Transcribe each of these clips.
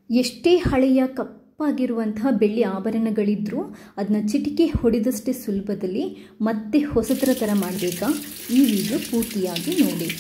ಎಷ್ಟೇ ಹಳೆಯ ಕಪ್ಪಾಗಿರುವಂತಹ ಬೆಳ್ಳಿ ಆಭರಣಗಳಿದ್ರೂ ಅದನ್ನ ಚಿಟಿಕೆ ಹೊಡೆದಷ್ಟೇ ಸುಲಭದಲ್ಲಿ ಮತ್ತೆ ಹೊಸತರ ಥರ ಮಾಡಬೇಕಾ ಈ ವಿಡಿಯೋ ಪೂರ್ತಿಯಾಗಿ ನೋಡಿ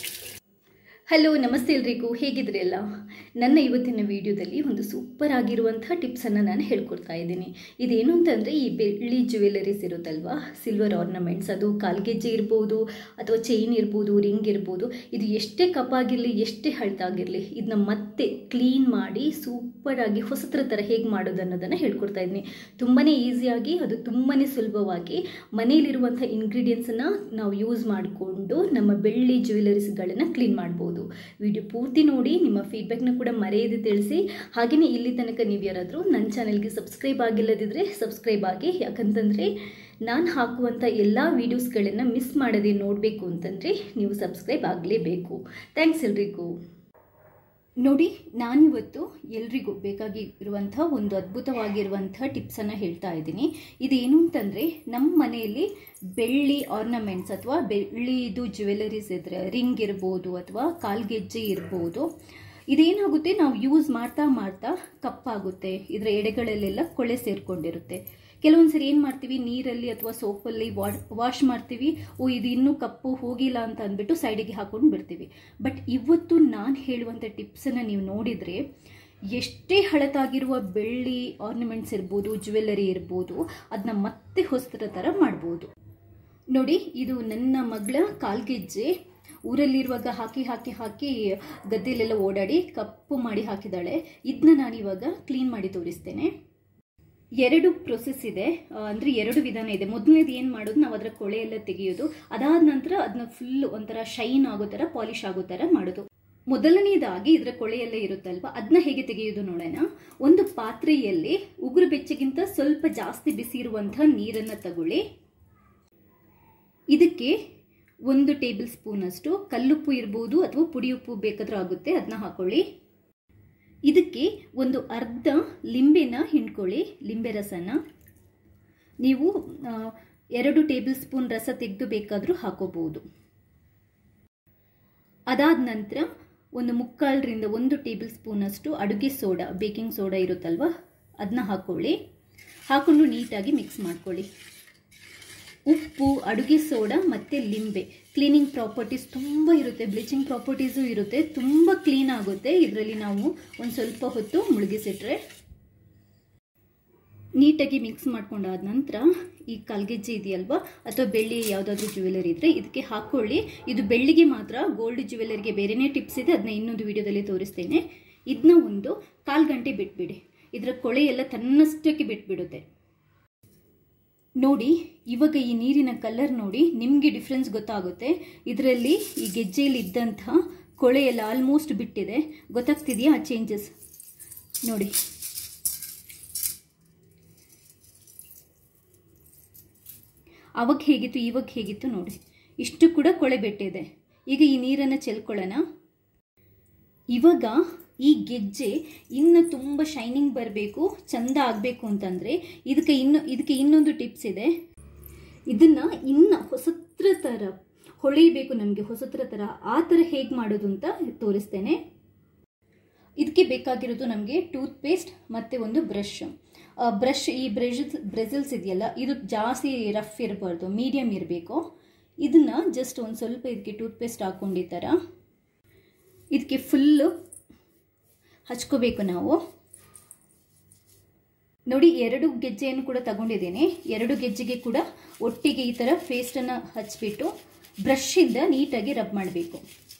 ಹಲೋ ನಮಸ್ತೆ ಎಲ್ರಿಗೂ ಹೇಗಿದ್ರಿ ಎಲ್ಲ ನನ್ನ ಇವತ್ತಿನ ವಿಡಿಯೋದಲ್ಲಿ ಒಂದು ಸೂಪರ್ ಆಗಿರುವಂಥ ಟಿಪ್ಸನ್ನು ನಾನು ಹೇಳ್ಕೊಡ್ತಾ ಇದ್ದೀನಿ ಇದೇನು ಅಂತಂದರೆ ಈ ಬೆಳ್ಳಿ ಜ್ಯುವೆಲರೀಸ್ ಇರುತ್ತಲ್ವಾ ಸಿಲ್ವರ್ ಆರ್ನಮೆಂಟ್ಸ್ ಅದು ಕಾಲ್ಗೆಜ್ಜೆ ಇರ್ಬೋದು ಅಥವಾ ಚೈನ್ ಇರ್ಬೋದು ರಿಂಗ್ ಇರ್ಬೋದು ಇದು ಎಷ್ಟೇ ಕಪ್ಪಾಗಿರಲಿ ಎಷ್ಟೇ ಹಳತಾಗಿರಲಿ ಇದನ್ನ ಮತ್ತೆ ಕ್ಲೀನ್ ಮಾಡಿ ಸೂಪರಾಗಿ ಹೊಸತ್ರ ಥರ ಹೇಗೆ ಮಾಡೋದು ಅನ್ನೋದನ್ನು ಹೇಳ್ಕೊಡ್ತಾ ಇದ್ದೀನಿ ತುಂಬಾ ಈಸಿಯಾಗಿ ಅದು ತುಂಬಾ ಸುಲಭವಾಗಿ ಮನೆಯಲ್ಲಿರುವಂಥ ಇಂಗ್ರೀಡಿಯೆಂಟ್ಸನ್ನು ನಾವು ಯೂಸ್ ಮಾಡಿಕೊಂಡು ನಮ್ಮ ಬೆಳ್ಳಿ ಜ್ಯುವೆಲರೀಸ್ಗಳನ್ನು ಕ್ಲೀನ್ ಮಾಡ್ಬೋದು ವಿಡಿಯೋ ಪೂರ್ತಿ ನೋಡಿ ನಿಮ್ಮ ಫೀಡ್ಬ್ಯಾಕ್ನ ಕೂಡ ಮರೆಯದೆ ತಿಳಿಸಿ ಹಾಗೆಯೇ ಇಲ್ಲಿ ತನಕ ನೀವು ಯಾರಾದರೂ ನನ್ನ ಚಾನೆಲ್ಗೆ ಸಬ್ಸ್ಕ್ರೈಬ್ ಆಗಿಲ್ಲದಿದ್ದರೆ ಸಬ್ಸ್ಕ್ರೈಬ್ ಆಗಿ ಯಾಕಂತಂದರೆ ನಾನು ಹಾಕುವಂಥ ಎಲ್ಲ ವೀಡಿಯೋಸ್ಗಳನ್ನು ಮಿಸ್ ಮಾಡದೆ ನೋಡಬೇಕು ಅಂತಂದರೆ ನೀವು ಸಬ್ಸ್ಕ್ರೈಬ್ ಆಗಲೇಬೇಕು ಥ್ಯಾಂಕ್ಸ್ ಎಲ್ರಿಗೂ ನೋಡಿ ನಾನಿವತ್ತು ಎಲ್ರಿಗೂ ಬೇಕಾಗಿರುವಂಥ ಒಂದು ಅದ್ಭುತವಾಗಿರುವಂಥ ಟಿಪ್ಸನ್ನು ಹೇಳ್ತಾ ಇದ್ದೀನಿ ಇದೇನು ಅಂತಂದರೆ ನಮ್ಮ ಮನೆಯಲ್ಲಿ ಬೆಳ್ಳಿ ಆರ್ನಮೆಂಟ್ಸ್ ಅಥವಾ ಬೆಳ್ಳಿದು ಜ್ಯುವೆಲರೀಸ್ ಇದ್ರೆ ರಿಂಗ್ ಇರ್ಬೋದು ಅಥವಾ ಕಾಲ್ಗೆಜ್ಜೆ ಇರ್ಬೋದು ಇದೇನಾಗುತ್ತೆ ನಾವು ಯೂಸ್ ಮಾಡ್ತಾ ಮಾಡ್ತಾ ಕಪ್ಪಾಗುತ್ತೆ ಇದರ ಎಡೆಗಳಲ್ಲೆಲ್ಲ ಕೊಳೆ ಸೇರ್ಕೊಂಡಿರುತ್ತೆ ಕೆಲವೊಂದು ಸರಿ ಏನು ಮಾಡ್ತೀವಿ ನೀರಲ್ಲಿ ಅಥವಾ ಸೋಪಲ್ಲಿ ವಾಶ್ ಮಾಡ್ತೀವಿ ಓ ಇದು ಇನ್ನೂ ಕಪ್ಪು ಹೋಗಿಲ್ಲ ಅಂತ ಅಂದ್ಬಿಟ್ಟು ಸೈಡಿಗೆ ಹಾಕೊಂಡು ಬಿಡ್ತೀವಿ ಬಟ್ ಇವತ್ತು ನಾನು ಹೇಳುವಂಥ ಟಿಪ್ಸನ್ನು ನೀವು ನೋಡಿದರೆ ಎಷ್ಟೇ ಹಳತಾಗಿರುವ ಬೆಳ್ಳಿ ಆರ್ನಮೆಂಟ್ಸ್ ಇರ್ಬೋದು ಜ್ಯುವೆಲ್ಲರಿ ಇರ್ಬೋದು ಅದನ್ನ ಮತ್ತೆ ಹೊಸತರ ಥರ ಮಾಡ್ಬೋದು ನೋಡಿ ಇದು ನನ್ನ ಮಗಳ ಕಾಲ್ಗೆಜ್ಜೆ ಊರಲ್ಲಿರುವಾಗ ಹಾಕಿ ಹಾಕಿ ಹಾಕಿ ಗದ್ದೆಲೆಲ್ಲ ಓಡಾಡಿ ಕಪ್ಪು ಮಾಡಿ ಹಾಕಿದಾಳೆ ಇದನ್ನ ನಾನಿವಾಗ ಕ್ಲೀನ್ ಮಾಡಿ ತೋರಿಸ್ತೇನೆ ಎರಡು ಪ್ರೊಸೆಸ್ ಇದೆ ಅಂದರೆ ಎರಡು ವಿಧಾನ ಇದೆ ಮೊದಲನೇದು ಏನು ಮಾಡೋದು ನಾವು ಅದರ ಕೊಳೆ ಎಲ್ಲ ತೆಗೆಯೋದು ಅದಾದ ನಂತರ ಅದನ್ನ ಫುಲ್ ಒಂಥರ ಶೈನ್ ಆಗೋ ಥರ ಪಾಲಿಶ್ ಆಗೋ ಥರ ಮಾಡೋದು ಮೊದಲನೇದಾಗಿ ಇದರ ಕೊಳೆಯೆಲ್ಲ ಇರುತ್ತಲ್ವ ಅದನ್ನ ಹೇಗೆ ತೆಗೆಯೋದು ನೋಡೋಣ ಒಂದು ಪಾತ್ರೆಯಲ್ಲಿ ಉಗುರು ಬೆಚ್ಚಗಿಂತ ಸ್ವಲ್ಪ ಜಾಸ್ತಿ ಬಿಸಿ ಇರುವಂಥ ನೀರನ್ನು ತಗೊಳ್ಳಿ ಇದಕ್ಕೆ ಒಂದು ಟೇಬಲ್ ಸ್ಪೂನ್ ಅಷ್ಟು ಕಲ್ಲುಪ್ಪು ಇರ್ಬೋದು ಅಥವಾ ಪುಡಿ ಉಪ್ಪು ಬೇಕಾದ್ರೂ ಆಗುತ್ತೆ ಅದನ್ನ ಹಾಕೊಳ್ಳಿ ಇದಕ್ಕೆ ಒಂದು ಅರ್ಧ ಲಿಂಬೆನ ಹಿಂಡ್ಕೊಳ್ಳಿ ಲಿಂಬೆ ರಸನ ನೀವು ಎರಡು ಟೇಬಲ್ ಸ್ಪೂನ್ ರಸ ತೆಗೆದು ಬೇಕಾದರೂ ಹಾಕೋಬಹುದು ಅದಾದ ನಂತರ ಒಂದು ಮುಕ್ಕಾಲರಿಂದ ಒಂದು ಟೇಬಲ್ ಸ್ಪೂನ್ ಅಷ್ಟು ಅಡುಗೆ ಸೋಡಾ ಬೇಕಿಂಗ್ ಸೋಡಾ ಇರುತ್ತಲ್ವ ಅದನ್ನ ಹಾಕೊಳ್ಳಿ ಹಾಕೊಂಡು ನೀಟಾಗಿ ಮಿಕ್ಸ್ ಮಾಡ್ಕೊಳ್ಳಿ ಉಪ್ಪು ಅಡುಗೆ ಸೋಡಾ ಮತ್ತು ಲಿಂಬೆ ಕ್ಲೀನಿಂಗ್ ಪ್ರಾಪರ್ಟೀಸ್ ತುಂಬ ಇರುತ್ತೆ ಬ್ಲೀಚಿಂಗ್ ಪ್ರಾಪರ್ಟೀಸು ಇರುತ್ತೆ ತುಂಬ ಕ್ಲೀನ್ ಆಗುತ್ತೆ ಇದರಲ್ಲಿ ನಾವು ಒಂದು ಸ್ವಲ್ಪ ಹೊತ್ತು ಮುಳುಗಿಸಿಟ್ರೆ ನೀಟಾಗಿ ಮಿಕ್ಸ್ ಮಾಡ್ಕೊಂಡಾದ ನಂತರ ಈ ಕಲ್ಗೆಜ್ಜೆ ಇದೆಯಲ್ವಾ ಅಥವಾ ಬೆಳ್ಳಿ ಯಾವುದಾದ್ರೂ ಜ್ಯುವೆಲರಿ ಇದ್ದರೆ ಇದಕ್ಕೆ ಹಾಕ್ಕೊಳ್ಳಿ ಇದು ಬೆಳ್ಳಿಗೆ ಮಾತ್ರ ಗೋಲ್ಡ್ ಜ್ಯುವೆಲರಿಗೆ ಬೇರೆಯೇ ಟಿಪ್ಸ್ ಇದೆ ಅದನ್ನ ಇನ್ನೊಂದು ವಿಡಿಯೋದಲ್ಲಿ ತೋರಿಸ್ತೇನೆ ಇದನ್ನ ಒಂದು ಕಾಲು ಗಂಟೆ ಬಿಟ್ಬಿಡಿ ಇದರ ಕೊಳೆ ಎಲ್ಲ ತನ್ನಷ್ಟಕ್ಕೆ ಬಿಟ್ಬಿಡುತ್ತೆ ನೋಡಿ ಇವಾಗ ಈ ನೀರಿನ ಕಲರ್ ನೋಡಿ ನಿಮಗೆ ಡಿಫ್ರೆನ್ಸ್ ಗೊತ್ತಾಗುತ್ತೆ ಇದರಲ್ಲಿ ಈ ಗೆಜ್ಜೆಯಲ್ಲಿ ಇದ್ದಂಥ ಕೊಳೆ ಎಲ್ಲ ಆಲ್ಮೋಸ್ಟ್ ಬಿಟ್ಟಿದೆ ಗೊತ್ತಾಗ್ತಿದೆಯಾ ಆ ಚೇಂಜಸ್ ನೋಡಿ ಅವಾಗ ಹೇಗಿತ್ತು ಇವಾಗ ಹೇಗಿತ್ತು ನೋಡಿ ಇಷ್ಟು ಕೂಡ ಕೊಳೆ ಬಿಟ್ಟಿದೆ ಈಗ ಈ ನೀರನ್ನು ಚೆಲ್ಕೊಳ್ಳೋಣ ಇವಾಗ ಈ ಗೆಜ್ಜೆ ಇನ್ನು ತುಂಬ ಶೈನಿಂಗ್ ಬರಬೇಕು ಚಂದ ಆಗಬೇಕು ಅಂತಂದರೆ ಇದಕ್ಕೆ ಇನ್ನು ಇದಕ್ಕೆ ಇನ್ನೊಂದು ಟಿಪ್ಸ್ ಇದೆ ಇದನ್ನು ಇನ್ನು ಹೊಸತ್ರ ಥರ ಹೊಳೆಯಬೇಕು ನಮಗೆ ಹೊಸತ್ರ ಥರ ಆ ಥರ ಹೇಗೆ ಮಾಡೋದು ಅಂತ ತೋರಿಸ್ತೇನೆ ಇದಕ್ಕೆ ಬೇಕಾಗಿರೋದು ನಮಗೆ ಟೂತ್ ಪೇಸ್ಟ್ ಮತ್ತು ಒಂದು ಬ್ರಷ್ ಬ್ರಷ್ ಈ ಬ್ರೆಜಿಲ್ಸ್ ಬ್ರೆಜಿಲ್ಸ್ ಇದೆಯಲ್ಲ ಇದು ಜಾಸ್ತಿ ರಫ್ ಇರಬಾರ್ದು ಮೀಡಿಯಮ್ ಇರಬೇಕು ಇದನ್ನು ಜಸ್ಟ್ ಒಂದು ಸ್ವಲ್ಪ ಇದಕ್ಕೆ ಟೂತ್ ಪೇಸ್ಟ್ ಹಾಕ್ಕೊಂಡು ಥರ ಇದಕ್ಕೆ ಫುಲ್ಲು ಹಚ್ಕೋಬೇಕು ನಾವು ನೋಡಿ ಎರಡು ಗೆಜ್ಜೆಯನ್ನು ಕೂಡ ತಗೊಂಡಿದ್ದೀನಿ ಎರಡು ಗೆಜ್ಜೆಗೆ ಕೂಡ ಒಟ್ಟಿಗೆ ಈ ಥರ ಪೇಸ್ಟನ್ನು ಹಚ್ಬಿಟ್ಟು ಬ್ರಷಿಂದ ನೀಟಾಗಿ ರಬ್ ಮಾಡಬೇಕು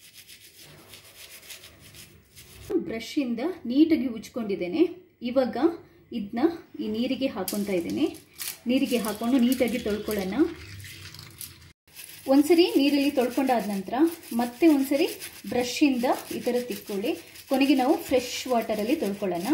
ಬ್ರಷಿಂದ ನೀಟಾಗಿ ಉಜ್ಕೊಂಡಿದ್ದೇನೆ ಇವಾಗ ಇದನ್ನ ಈ ನೀರಿಗೆ ಹಾಕೊತಾ ಇದ್ದೀನಿ ನೀರಿಗೆ ಹಾಕೊಂಡು ನೀಟಾಗಿ ತೊಳ್ಕೊಳ್ಳೋಣ ಒಂದ್ಸರಿ ನೀರಲ್ಲಿ ತೊಳ್ಕೊಂಡಾದ ನಂತರ ಮತ್ತೆ ಒಂದ್ಸರಿ ಬ್ರಷಿಂದ ಈ ಥರ ತಿಕ್ಕೊಳ್ಳಿ ಕೊನೆಗೆ ನಾವು ಫ್ರೆಶ್ ವಾಟರಲ್ಲಿ ತೊಳ್ಕೊಳ್ಳೋಣ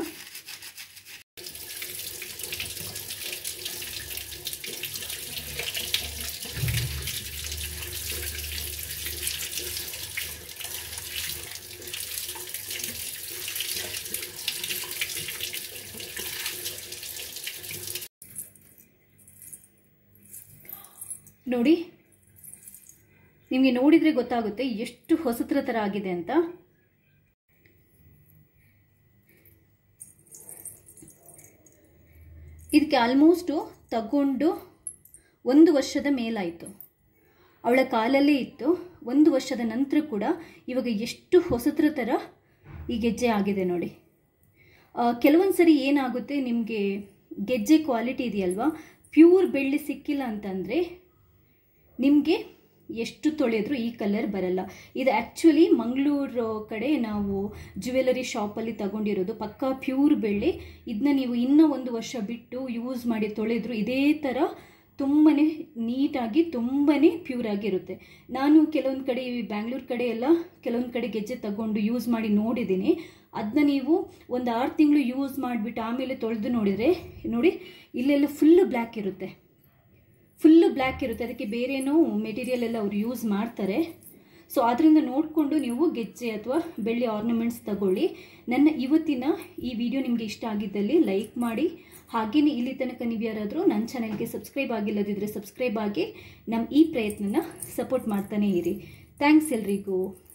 ನೋಡಿ ನಿಮಗೆ ನೋಡಿದರೆ ಗೊತ್ತಾಗುತ್ತೆ ಎಷ್ಟು ಹೊಸತ್ರ ಥರ ಆಗಿದೆ ಅಂತ ಇದಕ್ಕೆ ಆಲ್ಮೋಸ್ಟು ತಗೊಂಡು ಒಂದು ವರ್ಷದ ಮೇಲಾಯಿತು ಅವಳ ಕಾಲಲ್ಲೇ ಇತ್ತು ಒಂದು ವರ್ಷದ ನಂತರ ಕೂಡ ಇವಾಗ ಎಷ್ಟು ಹೊಸತ್ರ ಥರ ಈ ಗೆಜ್ಜೆ ಆಗಿದೆ ನೋಡಿ ಕೆಲವೊಂದು ಸರಿ ಏನಾಗುತ್ತೆ ನಿಮಗೆ ಗೆಜ್ಜೆ ಕ್ವಾಲಿಟಿ ಇದೆಯಲ್ವಾ ಪ್ಯೂರ್ ಬೆಳ್ಳಿ ಸಿಕ್ಕಿಲ್ಲ ಅಂತಂದರೆ ನಿಮಗೆ ಎಷ್ಟು ತೊಳೆದ್ರೂ ಈ ಕಲರ್ ಬರಲ್ಲ ಇದು ಆ್ಯಕ್ಚುಲಿ ಮಂಗಳೂರು ಕಡೆ ನಾವು ಜ್ಯುವೆಲರಿ ಶಾಪಲ್ಲಿ ತಗೊಂಡಿರೋದು ಪಕ್ಕಾ ಪ್ಯೂರ್ ಬೆಳ್ಳಿ ಇದನ್ನ ನೀವು ಇನ್ನೂ ಒಂದು ವರ್ಷ ಬಿಟ್ಟು ಯೂಸ್ ಮಾಡಿ ತೊಳೆದ್ರು ಇದೇ ಥರ ತುಂಬಾ ನೀಟಾಗಿ ತುಂಬಾ ಪ್ಯೂರ್ ಆಗಿರುತ್ತೆ ನಾನು ಕೆಲವೊಂದು ಕಡೆ ಬ್ಯಾಂಗ್ಳೂರು ಕಡೆ ಎಲ್ಲ ಕೆಲವೊಂದು ಕಡೆ ಗೆಜ್ಜೆ ತಗೊಂಡು ಯೂಸ್ ಮಾಡಿ ನೋಡಿದ್ದೀನಿ ಅದನ್ನ ನೀವು ಒಂದು ಆರು ತಿಂಗಳು ಯೂಸ್ ಮಾಡಿಬಿಟ್ಟು ಆಮೇಲೆ ತೊಳೆದು ನೋಡಿದರೆ ನೋಡಿ ಇಲ್ಲೆಲ್ಲ ಫುಲ್ಲು ಬ್ಲ್ಯಾಕ್ ಇರುತ್ತೆ ಫುಲ್ಲು ಬ್ಲ್ಯಾಕ್ ಇರುತ್ತೆ ಅದಕ್ಕೆ ಬೇರೇನೋ ಮೆಟೀರಿಯಲ್ ಎಲ್ಲ ಅವ್ರು ಯೂಸ್ ಮಾಡ್ತಾರೆ ಸೊ ಅದರಿಂದ ನೋಡಿಕೊಂಡು ನೀವು ಗೆಜ್ಜೆ ಅಥವಾ ಬೆಳ್ಳಿ ಆರ್ನಮೆಂಟ್ಸ್ ತಗೊಳ್ಳಿ ನನ್ನ ಇವತ್ತಿನ ಈ ವಿಡಿಯೋ ನಿಮಗೆ ಇಷ್ಟ ಆಗಿದ್ದಲ್ಲಿ ಲೈಕ್ ಮಾಡಿ ಹಾಗೆಯೇ ಇಲ್ಲಿ ತನಕ ನೀವು ಯಾರಾದರೂ ನನ್ನ ಚಾನೆಲ್ಗೆ ಸಬ್ಸ್ಕ್ರೈಬ್ ಆಗಿಲ್ಲದಿದ್ದರೆ ಸಬ್ಸ್ಕ್ರೈಬ್ ಆಗಿ ನಮ್ಮ ಈ ಪ್ರಯತ್ನನ ಸಪೋರ್ಟ್ ಮಾಡ್ತಾನೇ ಇರಿ ಥ್ಯಾಂಕ್ಸ್ ಎಲ್ರಿಗೂ